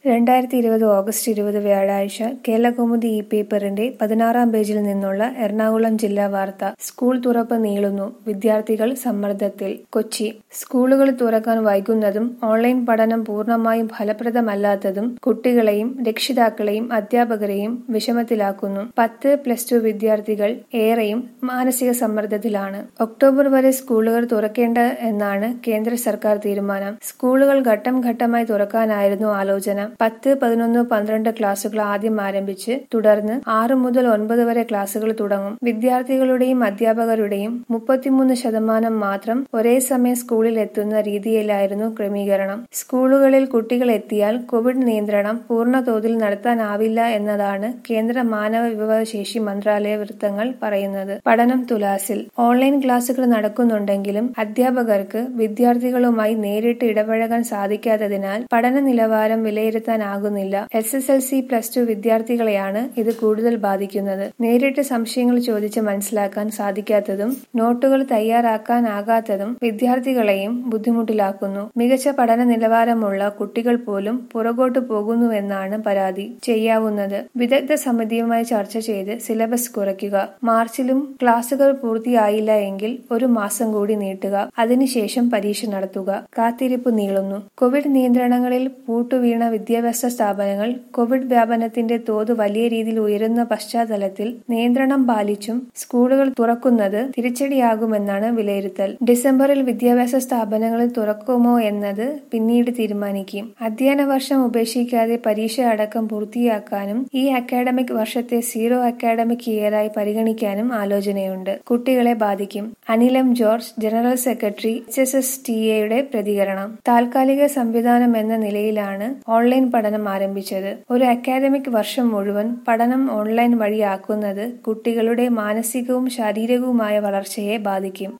രണ്ടായിരത്തി ഇരുപത് ഓഗസ്റ്റ് ഇരുപത് വ്യാഴാഴ്ച കേരളകൗമുദി ഇ പേപ്പറിന്റെ പതിനാറാം പേജിൽ നിന്നുള്ള എറണാകുളം ജില്ലാ വാർത്ത സ്കൂൾ തുറപ്പ് നീളുന്നു വിദ്യാർത്ഥികൾ സമ്മർദ്ദത്തിൽ കൊച്ചി സ്കൂളുകൾ തുറക്കാൻ വൈകുന്നതും ഓൺലൈൻ പഠനം പൂർണ്ണമായും ഫലപ്രദമല്ലാത്തതും കുട്ടികളെയും രക്ഷിതാക്കളെയും അധ്യാപകരെയും വിഷമത്തിലാക്കുന്നു പത്ത് പ്ലസ് ടു വിദ്യാർത്ഥികൾ ഏറെയും മാനസിക സമ്മർദ്ദത്തിലാണ് ഒക്ടോബർ വരെ സ്കൂളുകൾ തുറക്കേണ്ട എന്നാണ് കേന്ദ്ര സർക്കാർ തീരുമാനം സ്കൂളുകൾ ഘട്ടം ഘട്ടമായി തുറക്കാനായിരുന്നു ആലോചന പത്ത് പതിനൊന്ന് പന്ത്രണ്ട് ക്ലാസുകൾ ആദ്യം ആരംഭിച്ച് തുടർന്ന് ആറ് മുതൽ ഒൻപത് വരെ ക്ലാസുകൾ തുടങ്ങും വിദ്യാർത്ഥികളുടെയും അധ്യാപകരുടെയും മുപ്പത്തിമൂന്ന് ശതമാനം മാത്രം ഒരേ സമയം സ്കൂളിൽ എത്തുന്ന രീതിയിലായിരുന്നു ക്രമീകരണം സ്കൂളുകളിൽ കുട്ടികൾ എത്തിയാൽ കോവിഡ് നിയന്ത്രണം പൂർണ്ണ തോതിൽ നടത്താനാവില്ല എന്നതാണ് കേന്ദ്ര മാനവ വിഭവശേഷി മന്ത്രാലയ വൃത്തങ്ങൾ പറയുന്നത് പഠനം തുലാസിൽ ഓൺലൈൻ ക്ലാസുകൾ നടക്കുന്നുണ്ടെങ്കിലും അധ്യാപകർക്ക് വിദ്യാർത്ഥികളുമായി നേരിട്ട് ഇടപഴകാൻ സാധിക്കാത്തതിനാൽ പഠന നിലവാരം വിലയിരുത്താനാകുന്നില്ല S S L C plus two വിദ്യാർത്ഥികളെയാണ് ഇത് കൂടുതൽ ബാധിക്കുന്നത് നേരിട്ട് സംശയങ്ങൾ ചോദിച്ച് മനസ്സിലാക്കാൻ സാധിക്കാത്തതും നോട്ടുകൾ തയ്യാറാക്കാനാകാത്തതും വിദ്യാർത്ഥികളെയും ബുദ്ധിമുട്ടിലാക്കുന്നു മികച്ച പഠന നിലവാരമുള്ള കുട്ടികൾ പോലും പുറകോട്ട് പോകുന്നുവെന്നാണ് പരാതി ചെയ്യാവുന്നത് വിദഗ്ധ സമിതിയുമായി ചർച്ച ചെയ്ത് സിലബസ് കുറയ്ക്കുക മാർച്ചിലും ക്ലാസുകൾ പൂർത്തിയായില്ല എങ്കിൽ ഒരു മാസം കൂടി നീട്ടുക അതിനുശേഷം പരീക്ഷ നടത്തുക കാത്തിരിപ്പ് നീളുന്നു കോവിഡ് നിയന്ത്രണങ്ങളിൽ പൂട്ടുവീണ വിദ്യാഭ്യാസ സ്ഥാപനങ്ങൾ കോവിഡ് വ്യാപനത്തിന്റെ തോത് വലിയ രീതിയിൽ ഉയരുന്ന പശ്ചാത്തലത്തിൽ നിയന്ത്രണം പാലിച്ചും സ്കൂളുകൾ തുറക്കുന്നത് തിരിച്ചടിയാകുമെന്നാണ് വിലയിരുത്തൽ ഡിസംബറിൽ വിദ്യാഭ്യാസ സ്ഥാപനങ്ങൾ തുറക്കുമോ എന്നത് പിന്നീട് തീരുമാനിക്കും അധ്യയന വർഷം ഉപേക്ഷിക്കാതെ പരീക്ഷ അടക്കം പൂർത്തിയാക്കാനും ഈ അക്കാഡമിക് വർഷത്തെ സീറോ അക്കാഡമിക് ഇയറായി പരിഗണിക്കാനും ആലോചനയുണ്ട് കുട്ടികളെ ബാധിക്കും അനിലം George general secretary H S S T എയുടെ പ്രതികരണം താൽക്കാലിക സംവിധാനം എന്ന നിലയിലാണ് ഓൺലൈൻ പഠനം ആരംഭിച്ചത് ഒരു അക്കാദമിക് വർഷം മുഴുവൻ പഠനം ഓൺലൈൻ വഴിയാക്കുന്നത് കുട്ടികളുടെ മാനസികവും ശാരീരികവുമായ വളർച്ചയെ ബാധിക്കും